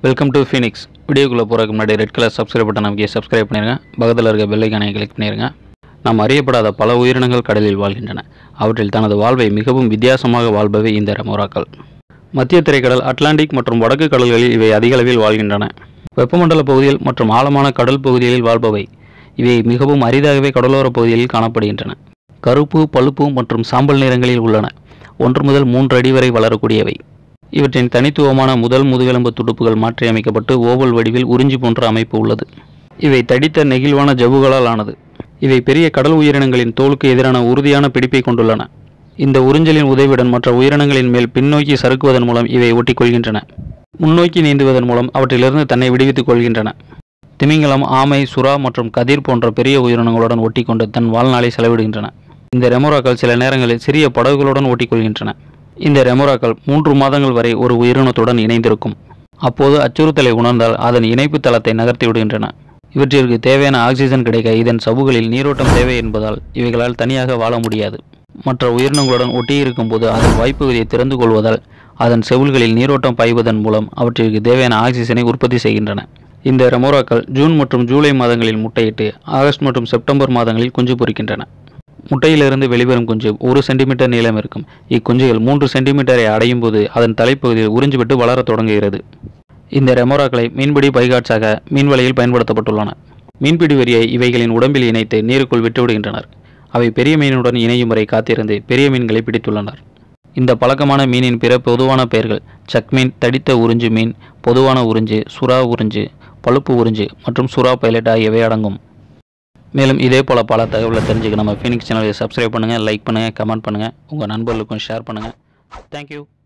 welcome to Phoenix வீடியோக்குள்ளே போகிறதுக்கு முன்னாடி ரெட் கலர் சப்ஸ்கிரைப் பட்டன் நமக்கு சப்ஸ்கிரைப் பண்ணிடுங்க பக்கத்தில் இருக்க பெல்லைக்கானை கிளிக் பண்ணிடுங்க நாம் அறியப்படாத பல உயிரினங்கள் கடலில் வாழ்கின்றன அவற்றில் தனது வாழ்வை மிகவும் வித்தியாசமாக வாழ்பவை இந்த ரெமோராக்கள் மத்திய திரைக்கடல் அட்லாண்டிக் மற்றும் வடக்கு கடல்களில் இவை அதிக அளவில் வாழ்கின்றன வெப்பமண்டல பகுதியில் மற்றும் ஆழமான கடல் பகுதிகளில் வாழ்பவை இவை மிகவும் அரிதாகவே கடலோர பகுதிகளில் காணப்படுகின்றன கருப்பு பழுப்பு மற்றும் சாம்பல் நிறங்களில் உள்ளன ஒன்று முதல் மூன்று அடி வரை வளரக்கூடியவை இவற்றின் தனித்துவமான முதல் முதுகெலும்பு துடுப்புகள் மாற்றியமைக்கப்பட்டு ஓவல் வடிவில் உறிஞ்சி போன்ற அமைப்பு உள்ளது இவை தடித்த நெகிழ்வான ஜவ்வுகளால் ஆனது இவை பெரிய கடல் உயிரினங்களின் தோலுக்கு எதிரான உறுதியான பிடிப்பை கொண்டுள்ளன இந்த உறிஞ்சலின் உதவியுடன் மற்ற உயிரினங்களின் மேல் பின்னோக்கி சறுக்குவதன் மூலம் இவை ஒட்டிக்கொள்கின்றன முன்னோக்கி நீந்துவதன் மூலம் அவற்றிலிருந்து தன்னை விடுவித்துக் கொள்கின்றன திமிங்கலம் ஆமை சுறா மற்றும் கதிர் போன்ற பெரிய உயிரினங்களுடன் ஒட்டிக்கொண்டு தன் வாழ்நாளை செலவிடுகின்றன இந்த ரெமோராக்கள் சில நேரங்களில் சிறிய படகுகளுடன் ஒட்டிக்கொள்கின்றன இந்த ரெமோராக்கள் மூன்று மாதங்கள் வரை ஒரு உயிரினத்துடன் இணைந்திருக்கும் அப்போது அச்சுறுத்தலை உணர்ந்தால் அதன் இணைப்பு தளத்தை நகர்த்தி விடுகின்றன இவற்றிற்கு தேவையான ஆக்சிஜன் கிடைக்க இதன் சவ்வுகளில் நீரோட்டம் தேவை என்பதால் இவைகளால் தனியாக வாழ முடியாது மற்ற உயிரினங்களுடன் ஒட்டியிருக்கும் போது அதன் வாய்ப்பகுதியை திறந்து கொள்வதால் அதன் செவில்களில் நீரோட்டம் பாய்வதன் மூலம் அவற்றிற்கு தேவையான ஆக்சிஜனை உற்பத்தி செய்கின்றன இந்த ரெமோராக்கள் ஜூன் மற்றும் ஜூலை மாதங்களில் முட்டையிட்டு ஆகஸ்ட் மற்றும் செப்டம்பர் மாதங்களில் குஞ்சு பொரிக்கின்றன முட்டையிலிருந்து வெளிவரும் குஞ்சு ஒரு சென்டிமீட்டர் நீளம் இருக்கும் இக்குஞ்சுகள் மூன்று சென்டிமீட்டரை அடையும் போது அதன் தலைப்பகுதியில் உறிஞ்சிவிட்டு வளரத் தொடங்குகிறது இந்த ரெமோராக்களை மீன்பிடி பைகாட்ஸாக மீன்வலையில் பயன்படுத்தப்பட்டுள்ளன மீன்பிடி வரியை இவைகளின் உடம்பில் இணைத்து நீருக்குள் விட்டுவிடுகின்றனர் அவை பெரிய மீனுடன் இணையும் வரை காத்திருந்து பெரிய மீன்களை பிடித்துள்ளனர் இந்த பழக்கமான மீனின் பிற பொதுவான பெயர்கள் சக்மீன் தடித்த உறிஞ்சு மீன் பொதுவான உறிஞ்சு சுறா உறிஞ்சு பழுப்பு உறிஞ்சு மற்றும் சுறா பைலட் ஆகியவை அடங்கும் மேலும் இதே போல் பல தகவலை தெரிஞ்சுக்க நம்ம ஃபீனிக்ஸ் சேனலை சப்ஸ்கிரைப் பண்ணுங்கள் லைக் பண்ணுங்கள் கமெண்ட் பண்ணுங்கள் உங்கள் நண்பர்களுக்கும் ஷேர் பண்ணுங்கள் தேங்க்யூ